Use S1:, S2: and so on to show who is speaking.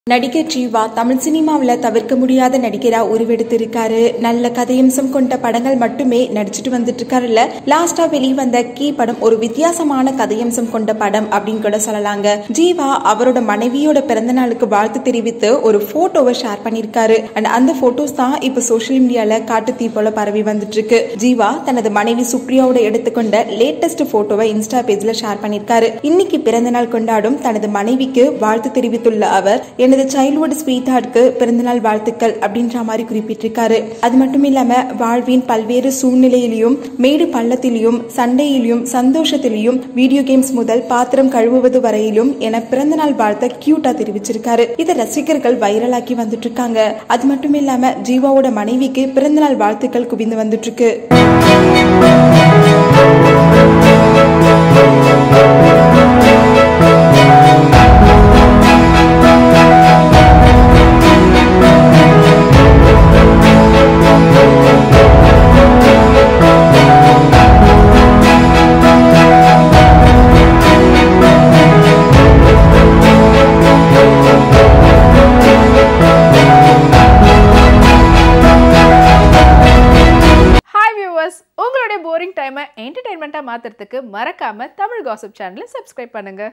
S1: நடிகர் ஜீவா தமிழ் சினிமாவில் தவிர்க்க முடியாத நடிகரா உருவெடுத்திருக்காரு நல்ல கதையம்சம் கொண்ட படங்கள் மட்டுமே நடிச்சிட்டு வந்துட்டு இருக்காருல்ல லாஸ்டா வெளிவந்த கீ படம் ஒரு வித்தியாசமான கதையம்சம் கொண்ட படம் அப்படின்னு கூட சொல்லலாங்க ஜீவா அவரோட மனைவியோட பிறந்த நாளுக்கு வாழ்த்து தெரிவித்து ஒரு போட்டோவை ஷேர் பண்ணியிருக்காரு அண்ட் அந்த போட்டோஸ் தான் இப்ப சோஷியல் மீடியால காட்டு தீ போல பரவி வந்துட்டு இருக்கு ஜீவா தனது மனைவி சுப்ரியாவோட எடுத்துக்கொண்ட லேட்டஸ்ட் போட்டோவை இன்ஸ்டா பேஜ்ல ஷேர் பண்ணியிருக்காரு இன்னைக்கு பிறந்த நாள் கொண்டாடும் தனது மனைவிக்கு வாழ்த்து தெரிவித்துள்ள அவர் எனது சைல்ட்ஹுட் ஸ்வீட் ஹார்ட்க்கு பிறந்தநாள் வாழ்த்துக்கள் அப்படின்ற மாதிரி குறிப்பிட்டிருக்காரு அது மட்டும் இல்லாம வாழ்வின் பல்வேறு சூழ்நிலையிலையும் மேடு பள்ளத்திலையும் சண்டையிலையும் சந்தோஷத்திலையும் வீடியோ கேம்ஸ் முதல் பாத்திரம் கழுவுவது வரையிலும் என பிறந்தநாள் வாழ்த்த கியூட்டா தெரிவிச்சிருக்காரு இதை ரசிகர்கள் வைரலாக்கி வந்துட்டு இருக்காங்க அது மட்டும் இல்லாம ஜீவாவோட மனைவிக்கு பிறந்தநாள் வாழ்த்துக்கள் குவிந்து வந்துட்டு இருக்கு
S2: ஹாய் வியூவர்ஸ் உங்களுடைய போரிங் டைமை என்டர்டைன்மெண்ட்டாக மாற்றுறதுக்கு மறக்காம தமிழ் காசிப் சேனலை சப்ஸ்கிரைப் பண்ணுங்க